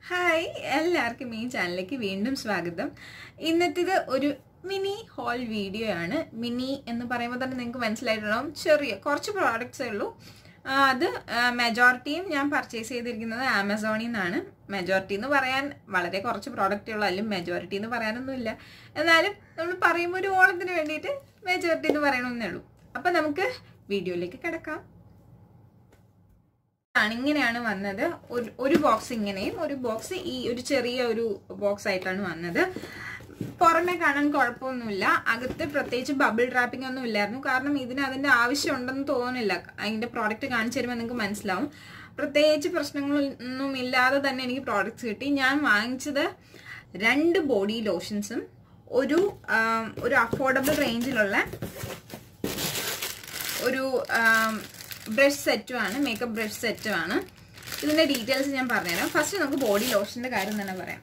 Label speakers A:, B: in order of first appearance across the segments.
A: hi എല്ലാവർക്കും ഈ ചാനലിലേക്ക് വീണ്ടും സ്വാഗതം ഇന്നത്തേത് ഒരു മിനി ഹോൾ വീഡിയോ ആണ് മിനി എന്ന് പറയുമ്പോൾ തന്നെ നിങ്ങൾക്ക് മനസ്സിലായിട്ടുണ്ടാവും ചെറിയ കുറച്ച് പ്രോഡക്റ്റ്സേ ഉള്ളൂ ആ, അത് മെജോറിറ്റിയും ഞാൻ പർച്ചേസ് ചെയ്തിരിക്കുന്നത് ആമസോണിൽ നിന്നാണ് മെജോറിറ്റി എന്ന് പറയാൻ വളരെ കുറച്ച് പ്രോഡക്റ്റുള്ളൂ അല്ലെങ്കിൽ മെജോറിറ്റി എന്ന് പറയാനൊന്നുമില്ല എന്നാലും നമ്മൾ പറയുമ്പോൾ ഒരു ഓണത്തിന് വേണ്ടിയിട്ട് മെജോറിറ്റി എന്ന് പറയണമെന്നേ ഉള്ളൂ അപ്പം നമുക്ക് വീഡിയോയിലേക്ക് കിടക്കാം ആണ് ഇങ്ങനെയാണ് വന്നത് ഒരു ഒരു ബോക്സ് ഇങ്ങനെയും ഒരു ബോക്സ് ഈ ഒരു ചെറിയ ഒരു ബോക്സ് ആയിട്ടാണ് വന്നത് പുറമെ കാണാൻ കുഴപ്പമൊന്നുമില്ല അകത്ത് പ്രത്യേകിച്ച് ബബിൾ റാപ്പിംഗ് ഒന്നും ഇല്ലായിരുന്നു കാരണം ഇതിന് അതിന്റെ ആവശ്യം ഉണ്ടെന്ന് തോന്നുന്നില്ല അതിന്റെ പ്രോഡക്റ്റ് കാണിച്ചു തരുമ്പോൾ നിങ്ങൾക്ക് മനസ്സിലാവും പ്രത്യേകിച്ച് പ്രശ്നങ്ങളൊന്നും ഇല്ലാതെ തന്നെ എനിക്ക് പ്രോഡക്റ്റ്സ് കിട്ടി ഞാൻ വാങ്ങിച്ചത് രണ്ട് ബോഡി ലോഷൻസും ഒരു ആം, ഒരു അഫോർഡബിൾ റേഞ്ചിലുള്ള ഒരു ബ്രഷ് സെറ്റും ആണ് മേക്കപ്പ് ബ്രഷ് സെറ്റും ആണ് ഇതിന്റെ ഡീറ്റെയിൽസ് ഞാൻ പറഞ്ഞുതരാം ഫസ്റ്റ് നമുക്ക് ബോഡി ലോഷന്റെ കാര്യം തന്നെ പറയാം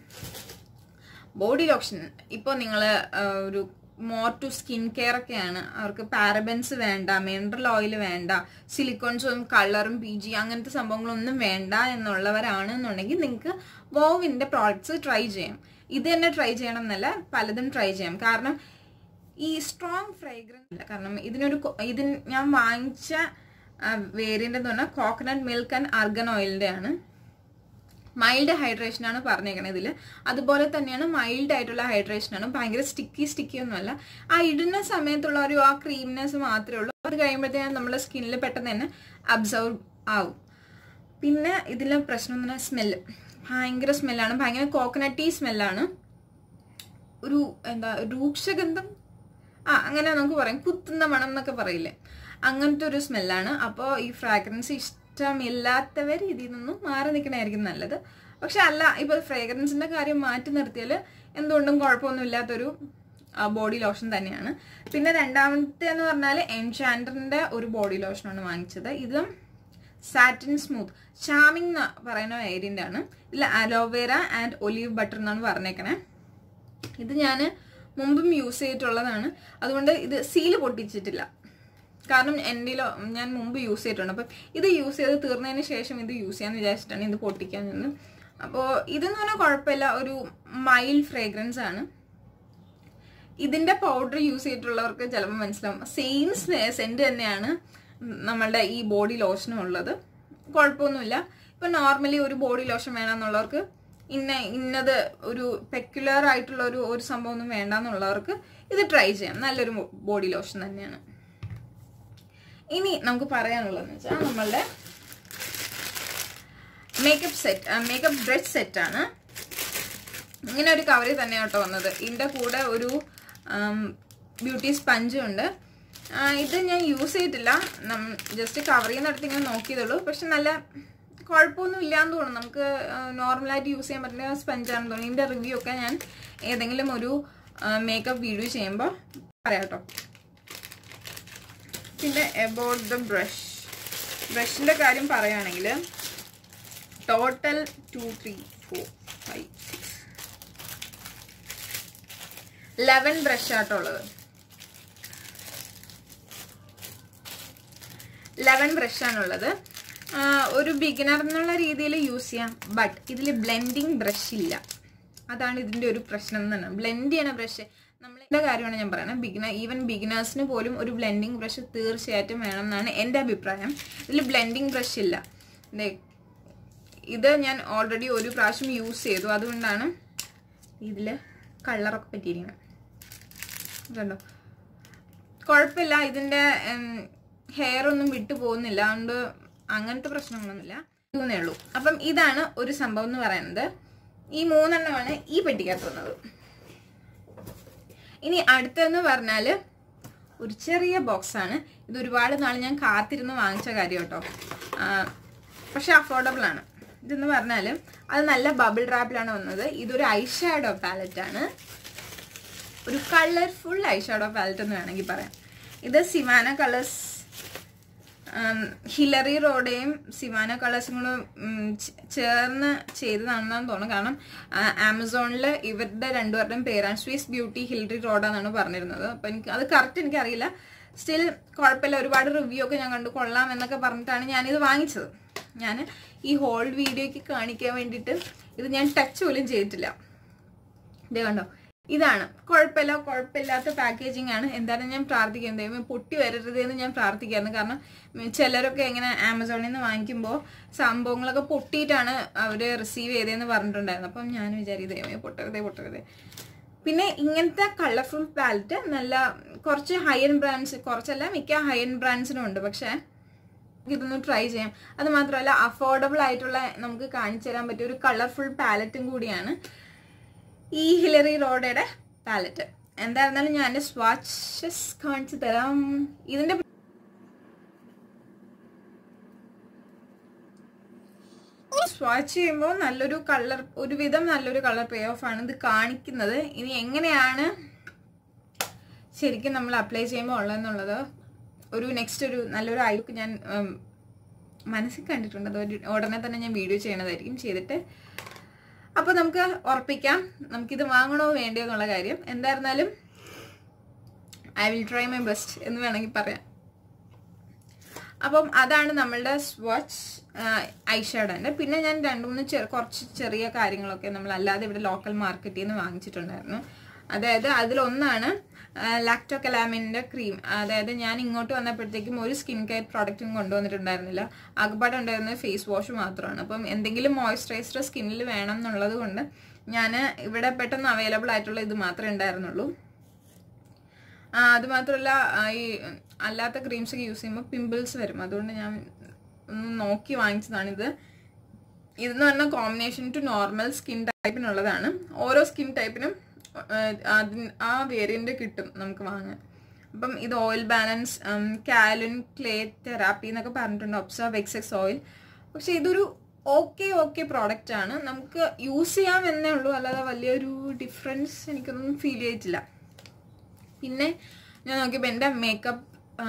A: ബോഡി ലോഷൻ ഇപ്പോൾ നിങ്ങൾ ഒരു മോർ ടു സ്കിൻ കെയർ ഒക്കെയാണ് അവർക്ക് പാരബൻസ് വേണ്ട മിനറൽ ഓയിൽ വേണ്ട സിലിക്കോൺസും കളറും പി ജി അങ്ങനത്തെ സംഭവങ്ങളൊന്നും വേണ്ട എന്നുള്ളവരാണെന്നുണ്ടെങ്കിൽ നിങ്ങൾക്ക് വോവിൻ്റെ പ്രോഡക്ട്സ് ട്രൈ ചെയ്യാം ഇത് തന്നെ ട്രൈ ചെയ്യണം എന്നല്ല പലതും ട്രൈ ചെയ്യാം കാരണം ഈ സ്ട്രോങ് ഫ്രേഗ്രൻസ് ഇല്ല കാരണം ഇതിനൊരു കൊ- ഇതിന് ഞാൻ വാങ്ങിച്ച വേരിയന്റ് എന്ന് പറഞ്ഞാൽ കോക്കനട്ട് മിൽക്ക് ആൻഡ് അർഗൻ ഓയിലിന്റെ ആണ് മൈൽഡ് ഹൈഡ്രേഷൻ ആണ് പറഞ്ഞേക്കണത് ഇതിൽ അതുപോലെ തന്നെയാണ് മൈൽഡ് ആയിട്ടുള്ള ഹൈഡ്രേഷൻ ആണ് ഭയങ്കര സ്റ്റിക്കി സ്റ്റിക്കി ഒന്നുമല്ല ആ ഇടുന്ന സമയത്തുള്ള ഒരു ആ ക്രീംനെസ് മാത്രമേ ഉള്ളൂ അത് കഴിയുമ്പോഴത്തേക്കും നമ്മുടെ സ്കിന്നിൽ പെട്ടെന്ന് തന്നെ അബ്സർവ് ആവും പിന്നെ ഇതിലെ പ്രശ്നം എന്ന് പറഞ്ഞാൽ സ്മെല്ല് ഭയങ്കര സ്മെല്ലാണ് ഭയങ്കര കോക്കനട്ടി സ്മെല്ലാണ് ഒരു എന്താ രൂക്ഷഗന്ധം ആ അങ്ങനെ നമുക്ക് പറയാം കുത്തുന്ന മണം എന്നൊക്കെ പറയില്ലേ അങ്ങനത്തെ ഒരു സ്മെല്ലാണ് അപ്പോൾ ഈ ഫ്രാഗ്രൻസ് ഇഷ്ടമില്ലാത്തവർ ഇതിൽ നിന്നും മാറി നിൽക്കണമായിരിക്കും നല്ലത് പക്ഷെ അല്ല ഇപ്പോൾ ഫ്രാഗ്രൻസിന്റെ കാര്യം മാറ്റി നിർത്തിയാൽ എന്തുകൊണ്ടും കുഴപ്പമൊന്നുമില്ലാത്തൊരു ബോഡി ലോഷൻ തന്നെയാണ് പിന്നെ രണ്ടാമത്തെ എന്ന് പറഞ്ഞാൽ എൻഷാൻഡറിന്റെ ഒരു ബോഡി ലോഷനാണ് വാങ്ങിച്ചത് ഇതും സാറ്റിൻ സ്മൂത്ത് ചാമിങ് എന്ന് പറയുന്ന വേരിയന്റ് ആണ് ഇതിൽ അലോവേര ആൻഡ് ഒലീവ് ബട്ടർ എന്നാണ് പറഞ്ഞേക്കണേ ഇത് ഞാൻ മുമ്പും യൂസ് ചെയ്തിട്ടുള്ളതാണ് അതുകൊണ്ട് ഇത് സീല് പൊട്ടിച്ചിട്ടില്ല കാരണം എൻ്റെ ഞാൻ മുമ്പ് യൂസ് ചെയ്തിട്ടുണ്ട് അപ്പം ഇത് യൂസ് ചെയ്ത് തീർന്നതിന് ശേഷം ഇത് യൂസ് ചെയ്യാന്ന് വിചാരിച്ചിട്ടാണ് ഇത് പൊട്ടിക്കാൻ നിന്ന് അപ്പോൾ ഇതെന്ന് പറഞ്ഞാൽ കുഴപ്പമില്ല ഒരു മൈൽഡ് ഫ്രേഗ്രൻസ് ആണ് ഇതിന്റെ പൗഡർ യൂസ് ചെയ്തിട്ടുള്ളവർക്ക് ചിലപ്പോൾ മനസ്സിലാവും സെയിം സെന്റ് തന്നെയാണ് നമ്മളുടെ ഈ ബോഡി ലോഷനും ഉള്ളത് കുഴപ്പമൊന്നുമില്ല ഇപ്പൊ നോർമലി ഒരു ബോഡി ലോഷൻ വേണമെന്നുള്ളവർക്ക് ഇന്ന ഇന്നത് ഒരു പെക്യുലർ ആയിട്ടുള്ള ഒരു ഒരു സംഭവം ഒന്നും വേണ്ടെന്നുള്ളവർക്ക് ഇത് ട്രൈ ചെയ്യാം നല്ലൊരു ബോഡി ലോഷൻ തന്നെയാണ് ഇനി നമുക്ക് പറയാനുള്ളതെന്ന് വെച്ചാൽ നമ്മളുടെ മേക്കപ്പ് സെറ്റ് മേക്കപ്പ് ബ്രഷ് സെറ്റാണ് ഇങ്ങനെ ഒരു കവറിൽ തന്നെ കേട്ടോ വന്നത് ഇതിൻ്റെ കൂടെ ഒരു ബ്യൂട്ടി സ്പഞ്ചും ഉണ്ട് ആ, ഇത് ഞാൻ യൂസ് ചെയ്തിട്ടില്ല ജസ്റ്റ് കവറിൽ നിന്ന് എടുത്ത് ഇങ്ങനെ നോക്കിയതുള്ളൂ പക്ഷെ നല്ല കുഴപ്പമൊന്നും ഇല്ലാന്ന് തോന്നുന്നു നമുക്ക് നോർമലായിട്ട് യൂസ് ചെയ്യാൻ പറ്റുന്ന സ്പഞ്ചാണെന്ന് തോന്നുന്നു ഇതിൻ്റെ റിവ്യൂ ഒക്കെ ഞാൻ ഏതെങ്കിലും ഒരു മേക്കപ്പ് വീഡിയോ ചെയ്യുമ്പോൾ പറയാം കേട്ടോ പിന്നെ എബൌട്ട് ദ ബ്രഷ് ബ്രഷിൻ്റെ കാര്യം പറയുകയാണെങ്കിൽ total two three four five six eleven brush ആട്ടുള്ളത് ലെവൻ ബ്രഷ് ആണുള്ളത് ആ, ഒരു ബിഗിനർ എന്നുള്ള രീതിയിൽ യൂസ് ചെയ്യാം ബട്ട് ഇതിൽ ബ്ലെൻഡിങ് ബ്രഷ് ഇല്ല അതാണ് ഇതിന്റെ ഒരു പ്രശ്നം എന്ന് തന്നെ ബ്ലെൻഡ് ചെയ്യണ ബ്രഷ് നമ്മളുടെ കാര്യമാണ് ഞാൻ പറയുന്നത് ബിഗിനർ ഈവൻ ബിഗിനേഴ്സിന് പോലും ഒരു ബ്ലെൻഡിങ് ബ്രഷ് തീർച്ചയായിട്ടും വേണം എന്നാണ് എൻ്റെ അഭിപ്രായം ഇതിൽ ബ്ലെൻഡിങ് ബ്രഷ് ഇല്ല ദേ, ഇത് ഞാൻ ഓൾറെഡി ഒരു പ്രാവശ്യം യൂസ് ചെയ്തു അതുകൊണ്ടാണ് ഇതിൽ കളറൊക്കെ പറ്റിയിരിക്കുന്നത് കണ്ടോ കുഴപ്പമില്ല ഇതിൻ്റെ ഹെയർ ഒന്നും വിട്ടു പോകുന്നില്ല അതുകൊണ്ട് അങ്ങനത്തെ പ്രശ്നങ്ങളൊന്നുമില്ല ഇതേ ഉള്ളൂ അപ്പം ഇതാണ് ഒരു സംഭവം എന്ന് പറയുന്നത് ഈ മൂന്നെണ്ണമാണ് ഈ പെട്ടിക്കകത്ത് വന്നത് ഇനി അടുത്തെന്ന് പറഞ്ഞാൽ ഒരു ചെറിയ ബോക്സ് ആണ് ഇത് ഒരുപാട് നാൾ ഞാൻ കാത്തിരുന്ന് വാങ്ങിച്ച കാര്യം കേട്ടോ ആ, പക്ഷെ അഫോർഡബിൾ ആണ് ഇതെന്ന് പറഞ്ഞാൽ അത് നല്ല ബബിൾ റാപ്പിലാണ് വന്നത് ഇതൊരു ഐ ഷാഡോ പാലറ്റ് ആണ് ഒരു കളർഫുൾ ഐ ഷാഡോ പാലറ്റ് എന്ന് വേണമെങ്കിൽ പറയാം ഇത് സിവാന കളേഴ്സ് ഹിലറി റോഡയും സിവാന കളേഴ്സും കൂടെ ഉം, ചേ- ചേർന്ന് ചെയ്തതാണെന്നാണ് തോന്നുന്നു കാരണം ആമസോണിൽ ഇവരുടെ രണ്ടുപേരുടെയും പേരാണ് സ്വിസ് ബ്യൂട്ടി ഹിലറി റോഡാന്നാണ് പറഞ്ഞിരുന്നത് അപ്പം എനിക്ക് അത് കറക്റ്റ് എനിക്കറിയില്ല സ്റ്റിൽ കുഴപ്പമില്ല ഒരുപാട് റിവ്യൂ ഒക്കെ ഞാൻ കണ്ടു കൊള്ളാം എന്നൊക്കെ പറഞ്ഞിട്ടാണ് ഞാനിത് വാങ്ങിച്ചത് ഞാൻ ഈ ഹോൾ വീഡിയോയ്ക്ക് കാണിക്കാൻ വേണ്ടിയിട്ട് ഇത് ഞാൻ ടച്ച് പോലും ചെയ്തിട്ടില്ല ഇത് കണ്ടോ ഇതാണ് കുഴപ്പമില്ല കുഴപ്പമില്ലാത്ത പാക്കേജിംഗ് ആണ് എന്തായാലും ഞാൻ പ്രാർത്ഥിക്കുന്നത് ദൈവമേ പൊട്ടി വരരുത് എന്ന് ഞാൻ പ്രാർത്ഥിക്കായിരുന്നു കാരണം ഉം, ചിലരൊക്കെ ഇങ്ങനെ ആമസോണിൽ നിന്ന് വാങ്ങിക്കുമ്പോൾ സംഭവങ്ങളൊക്കെ പൊട്ടിയിട്ടാണ് അവർ റിസീവ് ചെയ്തതെന്ന് പറഞ്ഞിട്ടുണ്ടായിരുന്നു അപ്പം ഞാൻ വിചാരിക്കും ദൈവമേ പൊട്ടരുതേ പൊട്ടരുതേ പിന്നെ ഇങ്ങനത്തെ കളർഫുൾ പാലറ്റ് നല്ല കുറച്ച് ഹൈ എൻ ബ്രാൻഡ്സ് കുറച്ചല്ല മിക്ക ഹൈ എൻ ബ്രാൻഡ്സിനും ഉണ്ട് പക്ഷേ ഇതൊന്ന് ട്രൈ ചെയ്യാം അത് മാത്രമല്ല അഫോർഡബിൾ ആയിട്ടുള്ള നമുക്ക് കാണിച്ചു തരാൻ പറ്റിയ ഒരു കളർഫുൾ പാലറ്റും കൂടിയാണ് ഈ ഹിലറി റോഡയുടെ പാലറ്റ് എന്തായിരുന്നാലും ഞാൻ സ്വാച്ചസ് കാണിച്ചു തരാം ഇതിന്റെ സ്വാച്ച് ചെയ്യുമ്പോൾ നല്ലൊരു കളർ ഒരുവിധം നല്ലൊരു കളർ പേ ഓഫ് ആണ് ഇത് കാണിക്കുന്നത് ഇനി എങ്ങനെയാണ് ശരിക്കും നമ്മൾ അപ്ലൈ ചെയ്യുമ്പോൾ ഉള്ളതെന്നുള്ളത് ഒരു നെക്സ്റ്റ് ഒരു നല്ലൊരു ഐക്ക് ഞാൻ ഉം, മനസ്സിൽ കണ്ടിട്ടുണ്ട് അത് ഒരു ഉടനെ തന്നെ ഞാൻ വീഡിയോ ചെയ്യണതായിരിക്കും ചെയ്തിട്ട് അപ്പോൾ നമുക്ക് ഉറപ്പിക്കാം നമുക്കിത് വാങ്ങണോ വേണ്ടയോ എന്നുള്ള കാര്യം എന്തായിരുന്നാലും I will try my best എന്ന് വേണമെങ്കിൽ പറയാം അപ്പം അതാണ് നമ്മളുടെ സ്വാച്ച് ഐഷാഡോൻ്റെ പിന്നെ ഞാൻ രണ്ട് മൂന്ന് ചെറു കുറച്ച് ചെറിയ കാര്യങ്ങളൊക്കെ നമ്മൾ അല്ലാതെ ഇവിടെ ലോക്കൽ മാർക്കറ്റിൽ നിന്ന് വാങ്ങിച്ചിട്ടുണ്ടായിരുന്നു അതായത് അതിലൊന്നാണ് ലാക്ടോ കലാമിൻ്റെ ക്രീം അതായത് ഞാൻ ഇങ്ങോട്ട് വന്നപ്പോഴത്തേക്കും ഒരു സ്കിൻ കെയർ പ്രോഡക്റ്റും കൊണ്ടുവന്നിട്ടുണ്ടായിരുന്നില്ല ആകപ്പാടെ ഉണ്ടായിരുന്നത് ഫേസ് വാഷ് മാത്രമാണ് അപ്പം എന്തെങ്കിലും മോയ്സ്ചറൈസർ സ്കിന്നിൽ വേണം എന്നുള്ളത് കൊണ്ട് ഞാൻ ഇവിടെ പെട്ടെന്ന് അവൈലബിൾ ആയിട്ടുള്ള ഇത് മാത്രമേ ഉണ്ടായിരുന്നുള്ളൂ ആ, അത് മാത്രമല്ല ആ, ഈ അല്ലാത്ത ക്രീംസ് ഒക്കെ യൂസ് ചെയ്യുമ്പോൾ പിമ്പിൾസ് വരും അതുകൊണ്ട് ഞാൻ ഒന്ന് നോക്കി വാങ്ങിച്ചതാണിത് ഇതെന്ന് പറഞ്ഞാൽ കോമ്പിനേഷൻ ടു നോർമൽ സ്കിൻ ടൈപ്പിനുള്ളതാണ് ഓരോ സ്കിൻ ടൈപ്പിനും അതിന് ആ വേരിയന്റ് കിട്ടും നമുക്ക് വാങ്ങാൻ അപ്പം ഇത് oil balance kaolin clay therapy എന്നൊക്കെ പറഞ്ഞിട്ടുണ്ട് ഒബ്സർവ് എക്സെക്സ് ഓയിൽ പക്ഷെ ഇതൊരു ഓക്കെ ഓക്കെ പ്രോഡക്റ്റ് ആണ് നമുക്ക് യൂസ് ചെയ്യാം എന്നേ ഉള്ളൂ അല്ലാതെ വലിയൊരു ഡിഫറൻസ് എനിക്കൊന്നും ഫീൽ ചെയ്തിട്ടില്ല പിന്നെ ഞാൻ നോക്കിയപ്പോൾ എൻ്റെ മേക്കപ്പ്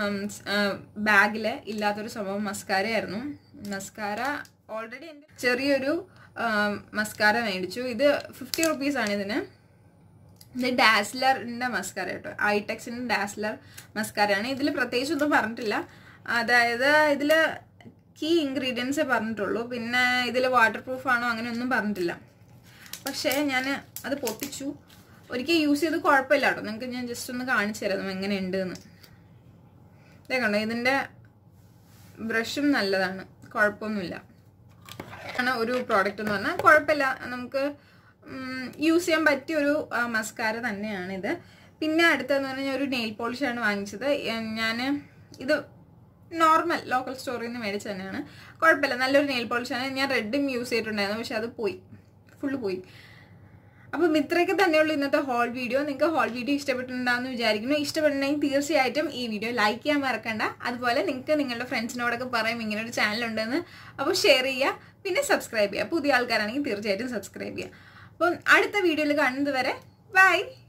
A: ബാഗിൽ ഇല്ലാത്തൊരു സംഭവം മസ്കാര ആയിരുന്നു മസ്കാര ഓൾറെഡി എൻ്റെ ചെറിയൊരു മസ്കാര മേടിച്ചു ഇത് ഫിഫ്റ്റി റുപ്പീസാണ് ഇതിന് ഇത് ഡാസ്ലറിൻ്റെ മസ്കാര കേട്ടോ ഐടെക്സിൻ്റെ ഡാസ്ലർ മസ്കാരയാണ് ഇതിൽ പ്രത്യേകിച്ച് ഒന്നും പറഞ്ഞിട്ടില്ല അതായത് ഇതിൽ കീ ഇൻഗ്രീഡിയൻസേ പറഞ്ഞിട്ടുള്ളൂ പിന്നെ ഇതിൽ വാട്ടർ പ്രൂഫ് ആണോ അങ്ങനെയൊന്നും പറഞ്ഞിട്ടില്ല പക്ഷേ ഞാൻ അത് പൊട്ടിച്ചു ഒരിക്കൽ യൂസ് ചെയ്ത് കുഴപ്പമില്ല കേട്ടോ നിങ്ങൾക്ക് ഞാൻ ജസ്റ്റ് ഒന്ന് കാണിച്ചു തരാം എങ്ങനെ ഉണ്ട് എന്ന് ഇതേ കണ്ടോ ഇതിൻ്റെ ബ്രഷും നല്ലതാണ് കുഴപ്പമൊന്നുമില്ല ആണ് ഒരു പ്രോഡക്റ്റ് എന്ന് പറഞ്ഞാൽ കുഴപ്പമില്ല നമുക്ക് യൂസ് ചെയ്യാൻ പറ്റിയ ഒരു മസ്കാര തന്നെയാണിത് പിന്നെ അടുത്തതെന്ന് പറഞ്ഞാൽ ഒരു നെയിൽ പോളിഷാണ് വാങ്ങിച്ചത് ഞാൻ ഇത് നോർമൽ ലോക്കൽ സ്റ്റോറിൽ നിന്ന് മേടിച്ച് തന്നെയാണ് കുഴപ്പമില്ല നല്ലൊരു നെയിൽ പോളിഷാണ് ഞാൻ റെഡും യൂസ് ചെയ്തിട്ടുണ്ടായിരുന്നു പക്ഷെ അത് പോയി ഫുള്ള് പോയി അപ്പം ഇത്രയൊക്കെ തന്നെയുള്ളൂ ഇന്നത്തെ ഹോൾ വീഡിയോ നിങ്ങൾക്ക് ഹോൾ വീഡിയോ ഇഷ്ടപ്പെട്ടിട്ടുണ്ടാകുമെന്ന് വിചാരിക്കുന്നു ഇഷ്ടപ്പെട്ടിട്ടുണ്ടെങ്കിൽ തീർച്ചയായിട്ടും ഈ വീഡിയോ ലൈക്ക് ചെയ്യാൻ മറക്കണ്ട അതുപോലെ നിങ്ങൾക്ക് നിങ്ങളുടെ ഫ്രണ്ട്സിനോടൊക്കെ പറയും ഇങ്ങനെ ഒരു ചാനൽ ഉണ്ടെന്ന് അപ്പോൾ ഷെയർ ചെയ്യുക പിന്നെ സബ്സ്ക്രൈബ് ചെയ്യുക പുതിയ ആൾക്കാരാണെങ്കിൽ തീർച്ചയായിട്ടും സബ്സ്ക്രൈബ് ചെയ്യുക അപ്പം അടുത്ത വീഡിയോയിൽ കാണുന്നത് വരെ ബൈ